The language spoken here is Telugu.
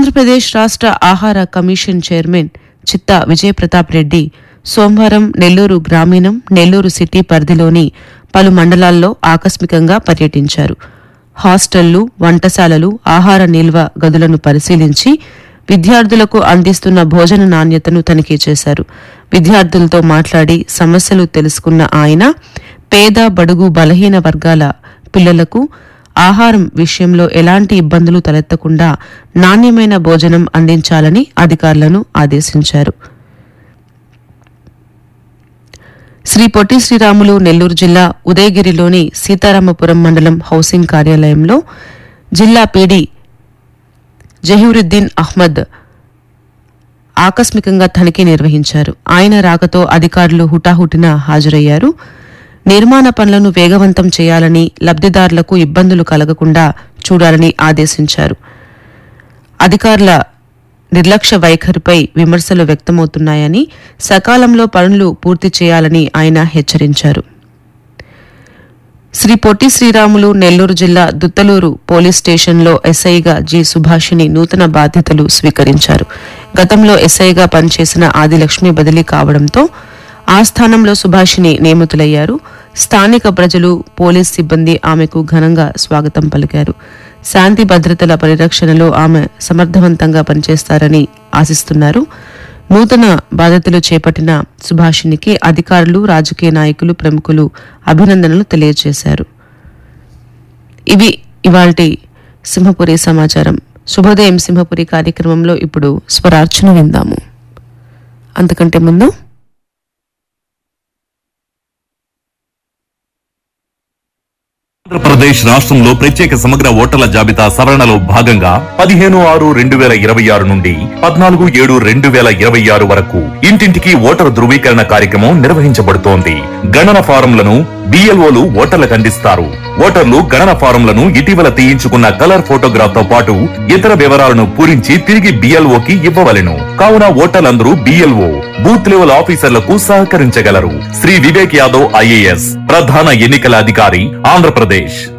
ఆంధ్రప్రదేశ్ రాష్ట్ర ఆహార కమిషన్ చైర్మన్ చిత్తా విజయప్రతాప్ రెడ్డి సోమవారం నెల్లూరు గ్రామీణం నెల్లూరు సిటీ పరిధిలోని పలు మండలాల్లో ఆకస్మికంగా పర్యటించారు హాస్టళ్లు వంటశాలలు ఆహార నిల్వ గదులను పరిశీలించి విద్యార్థులకు అందిస్తున్న భోజన నాణ్యతను తనిఖీ చేశారు విద్యార్థులతో మాట్లాడి సమస్యలు తెలుసుకున్న ఆయన పేద బడుగు బలహీన వర్గాల పిల్లలకు ఆహారం విషయంలో ఎలాంటి ఇబ్బందులు తలెత్తకుండా నాణ్యమైన భోజనం అందించాలని అధికారులను ఆదేశించారు శ్రీ పొట్టి శ్రీరాములు నెల్లూరు జిల్లా ఉదయగిరిలోని సీతారామపురం మండలం హౌసింగ్ కార్యాలయంలో జిల్లా పీడీ జహీరుద్దీన్ అహ్మద్ ఆకస్మికంగా తనిఖీ నిర్వహించారు ఆయన రాకతో అధికారులు హుటాహుటిన హాజరయ్యారు నిర్మాణ పనులను వేగవంతం చేయాలని లబ్దిదారులకు ఇబ్బందులు కలగకుండా చూడాలని ఆదేశించారు అధికారుల నిర్లక్ష్య వైఖరిపై విమర్శలు వ్యక్తమవుతున్నాయని సకాలంలో పనులు పూర్తి చేయాలని ఆయన హెచ్చరించారు శ్రీ పొట్టి శ్రీరాములు నెల్లూరు జిల్లా దుత్తలూరు పోలీస్ స్టేషన్లో ఎస్ఐగా జి సుభాషిణి నూతన బాధ్యతలు స్వీకరించారు గతంలో ఎస్ఐగా పనిచేసిన ఆదిలక్ష్మి బదిలీ కావడంతో ఆ స్థానంలో సుభాషిణి నియమితులయ్యారు స్థానిక ప్రజలు పోలీస్ సిబ్బంది ఆమెకు ఘనంగా స్వాగతం పలికారు శాంతి భద్రతల పరిరక్షణలో ఆమె సమర్థవంతంగా పనిచేస్తారని ఆశిస్తున్నారు నూతన బాధ్యతలు చేపట్టిన సుభాషిణికి అధికారులు రాజకీయ నాయకులు ప్రముఖులు అభినందనలు తెలియజేశారు ఇవి ఇవాల్టి సింహపురి సమాచారం శుభోదయం సింహపురి కార్యక్రమంలో ఇప్పుడు స్వరార్చన విందాము అంతకంటే ముందు ఆంధ్రప్రదేశ్ రాష్ట్రంలో ప్రత్యేక సమగ్ర ఓటర్ల జాబితా సవరణలో భాగంగా పదిహేను ఆరు రెండు వేల ఇరవై ఆరు నుండి పద్నాలుగు ఏడు రెండు వేల ఇరవై ఆరు వరకు ఇంటింటికి ఓటరు ధృవీకరణ కార్యక్రమం నిర్వహించబడుతోంది గణన ఫారంలను బిఎల్ఓలు ఓటర్లకు అందిస్తారు ఓటర్లు గణన ఫారంలను ఇటీవల తీయించుకున్న కలర్ ఫోటోగ్రాఫ్ తో పాటు ఇతర వివరాలను పూరించి తిరిగి బిఎల్ఓకి ఇవ్వవలెను కావున ఓటర్లందరూ బిఎల్ఓ బూత్ లెవెల్ ఆఫీసర్లకు సహకరించగలరు శ్రీ వివేక్ యాదవ్ ఐఏఎస్ ప్రధాన ఎన్నికల అధికారి ఆంధ్రప్రదేశ్